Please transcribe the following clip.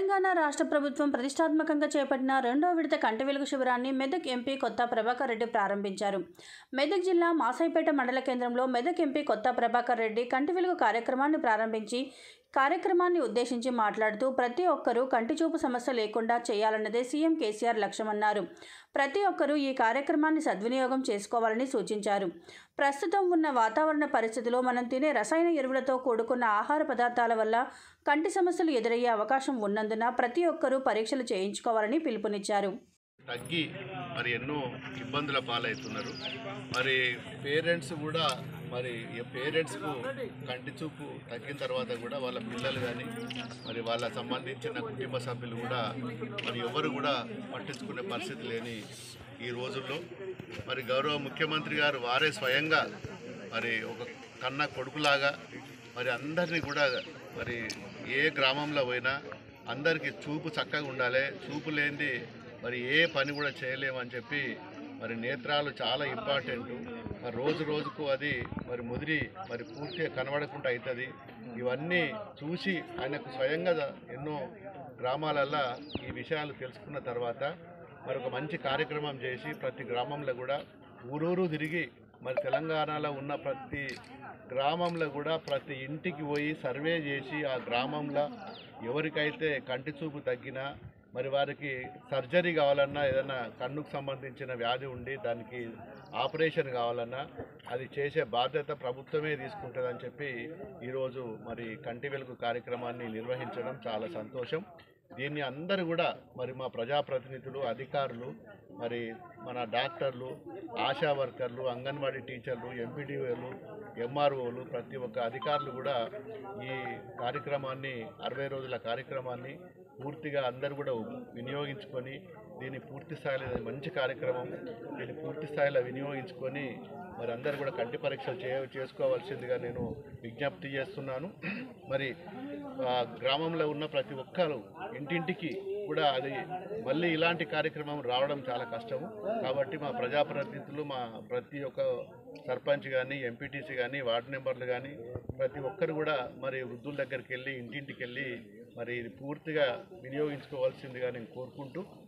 తెలంగాణ రాష్ట్ర ప్రభుత్వం ప్రతిష్టాత్మకంగా చేపట్టిన రెండో విడత కంటి వెలుగు శిబిరాన్ని మెదక్ ఎంపీ కొత్త ప్రభాకర్ రెడ్డి ప్రారంభించారు మెదక్ జిల్లా మాసాయిపేట మండల కేంద్రంలో మెదక్ ఎంపీ కొత్త ప్రభాకర్ రెడ్డి కంటి వెలుగు కార్యక్రమాన్ని ప్రారంభించి కార్యక్రమాన్ని ఉద్దేశించి మాట్లాడుతూ ప్రతి ఒక్కరూ కంటి చూపు సమస్య లేకుండా చేయాలన్నదే సీఎం కేసీఆర్ లక్ష్యమన్నారు ప్రతి ఒక్కరూ ఈ కార్యక్రమాన్ని సద్వినియోగం చేసుకోవాలని సూచించారు ప్రస్తుతం ఉన్న వాతావరణ పరిస్థితిలో మనం తినే రసాయన ఎరువులతో కూడుకున్న ఆహార పదార్థాల వల్ల కంటి సమస్యలు ఎదురయ్యే అవకాశం ఉన్నందున ప్రతి ఒక్కరూ పరీక్షలు చేయించుకోవాలని పిలుపునిచ్చారు తగ్గి మరి ఎన్నో ఇబ్బందుల పాలవుతున్నారు మరి పేరెంట్స్ కూడా మరి ఈ పేరెంట్స్కు కంటి చూపు తగ్గిన తర్వాత కూడా వాళ్ళ పిల్లలు కానీ మరి వాళ్ళ సంబంధించిన కుటుంబ సభ్యులు కూడా మరి ఎవరు కూడా పట్టించుకునే పరిస్థితి లేని ఈ రోజుల్లో మరి గౌరవ ముఖ్యమంత్రి గారు వారే స్వయంగా మరి ఒక కన్న కొడుకులాగా మరి అందరినీ కూడా మరి ఏ గ్రామంలో పోయినా అందరికీ చూపు చక్కగా ఉండాలి చూపు లేనిది మరి ఏ పని కూడా చేయలేమని చెప్పి మరి నేత్రాలు చాలా ఇంపార్టెంట్ మరి రోజు రోజుకు అది మరి ముదిరి మరి పూర్తిగా కనబడకుండా అవుతుంది ఇవన్నీ చూసి ఆయనకు స్వయంగా ఎన్నో గ్రామాలల్లో ఈ విషయాలు తెలుసుకున్న తర్వాత మరి ఒక మంచి కార్యక్రమం చేసి ప్రతి గ్రామంలో కూడా ఊరూరు తిరిగి మరి తెలంగాణలో ఉన్న ప్రతి గ్రామంలో కూడా ప్రతి ఇంటికి పోయి సర్వే చేసి ఆ గ్రామంలో ఎవరికైతే కంటి చూపు తగ్గినా మరి వారికి సర్జరీ కావాలన్నా ఏదైనా కన్నుకు సంబంధించిన వ్యాధి ఉండి దానికి ఆపరేషన్ కావాలన్నా అది చేసే బాధ్యత ప్రభుత్వమే తీసుకుంటుందని చెప్పి ఈరోజు మరి కంటి వెలుగు కార్యక్రమాన్ని నిర్వహించడం చాలా సంతోషం దీన్ని అందరూ కూడా మరి మా ప్రజాప్రతినిధులు అధికారులు మరి మన డాక్టర్లు ఆశా వర్కర్లు అంగన్వాడీ టీచర్లు ఎంపీడీఓలు ఎంఆర్ఓలు ప్రతి ఒక్క అధికారులు కూడా ఈ కార్యక్రమాన్ని అరవై రోజుల కార్యక్రమాన్ని పూర్తిగా అందరూ కూడా వినియోగించుకొని దీన్ని పూర్తి స్థాయిలో ఇది మంచి కార్యక్రమం దీన్ని పూర్తి స్థాయిలో వినియోగించుకొని మరి అందరూ కూడా కంటి పరీక్షలు చే చేసుకోవాల్సిందిగా నేను విజ్ఞప్తి చేస్తున్నాను మరి ఆ, గ్రామంలో ఉన్న ప్రతి ఒక్కరు ఇంటింటికి కూడా అది మళ్ళీ ఇలాంటి కార్యక్రమం రావడం చాలా కష్టము కాబట్టి మా ప్రజాప్రతినిధులు మా ప్రతి ఒక్క సర్పంచ్ కానీ ఎంపీటీసీ కానీ వార్డు మెంబర్లు కానీ ప్రతి ఒక్కరు కూడా మరి వృద్ధుల దగ్గరికి వెళ్ళి ఇంటింటికి వెళ్ళి మరి ఇది పూర్తిగా వినియోగించుకోవాల్సిందిగా నేను కోరుకుంటూ